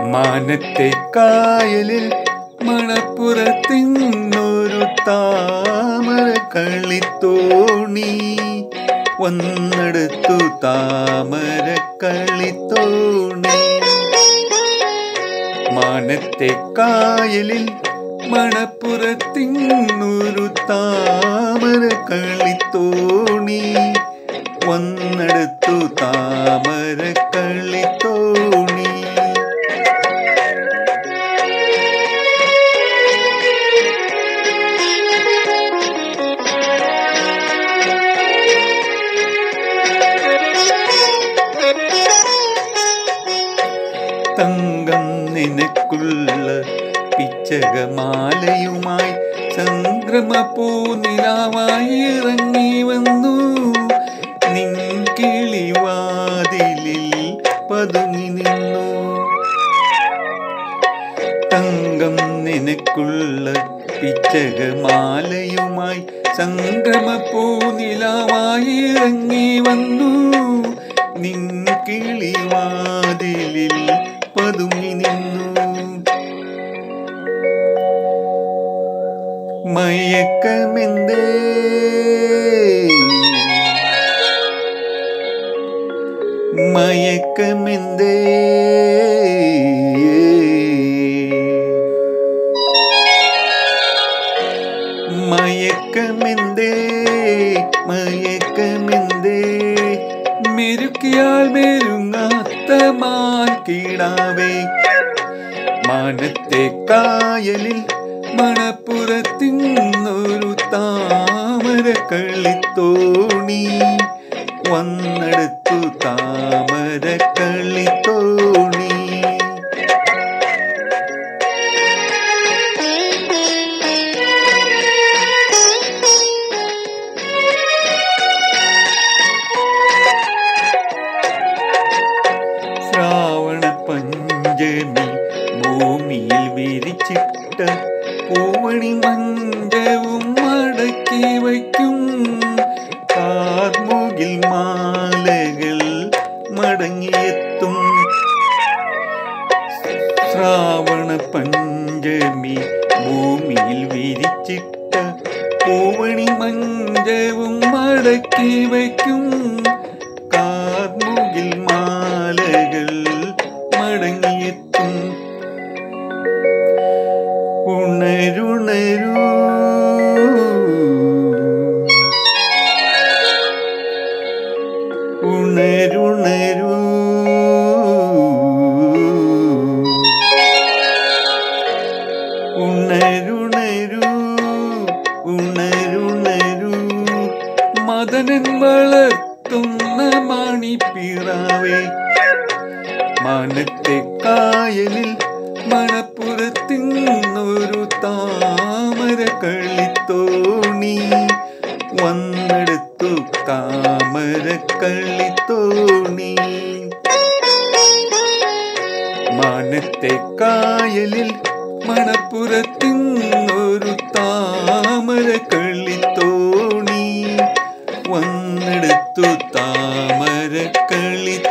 മാനത്തെ കായലിൽ മണപ്പുറത്തിന്നൊരു താമര കളിത്തോണി വന്നെടുത്തു താമര കളിത്തോണി മാനത്തെ കായലിൽ മണപ്പുറത്തിന്നൊരു താമര കളിത്തോണി വന്നെടുത്തു താമര കളിത്തോണി തങ്കം നിനക്കുള്ള പിച്ചകമാലയുമായി സംക്രമ പൂനിലാവായി ഇറങ്ങി വന്നു നിൻ കിളിവാതിലിൽ പതുങ്ങി നിന്നു തങ്കം നിനക്കുള്ള പിച്ചകമാലയുമായി സംക്രമ പൂനിലാവായി ഇറങ്ങി വന്നു നിൻ കിളിവാതിലിൽ പതുങ്ങി നിന്നു മയക്കമെന്തേ മയക്കമെന്തേ മയക്കമെന്തേ മയക്കമെന്തേ മെരുക്കിയാൽ മെരുങ്ങാത്ത മാൻ കീടാവേ മാനത്തെ കായലിൽ മണപ്പുറത്തിന്നൊരു താമര കളിത്തോണി വന്നെടുത്തു താമര കളിത്തോണി ശ്രാവണ പഞ്ചമി ഭൂമിയിൽ വിരിച്ചിട്ട പൂവണി മഞ്ചവും മടക്കി വയ്ക്കും കാർമുകിൽ മാലകൾ മടങ്ങിയെത്തും ശ്രാവണ പഞ്ചമി ഭൂമിയിൽ വിരിച്ചിട്ട പൂവണി മഞ്ചവും മടക്കി വയ്ക്കും കാർമുകിൽ മാലകൾ മടങ്ങിയെത്തും ഉണരുണരൂ ഉണരുണരൂ ഉണരുണരൂ ഉണരുണരൂ മദനൻ വളർത്തുന്ന മണിപ്പിറാവേ മാനത്തെ കായലിൽ മണപ്പുറത്തിന്നൊരു താമര കളിത്തോണി വന്നെടുത്തു താമര കളിത്തോണി മാനത്തെ കായലിൽ മണപ്പുറത്തിന്നൊരു താമര കളിത്തോണി വന്നെടുത്തു താമര കളിത്തോണി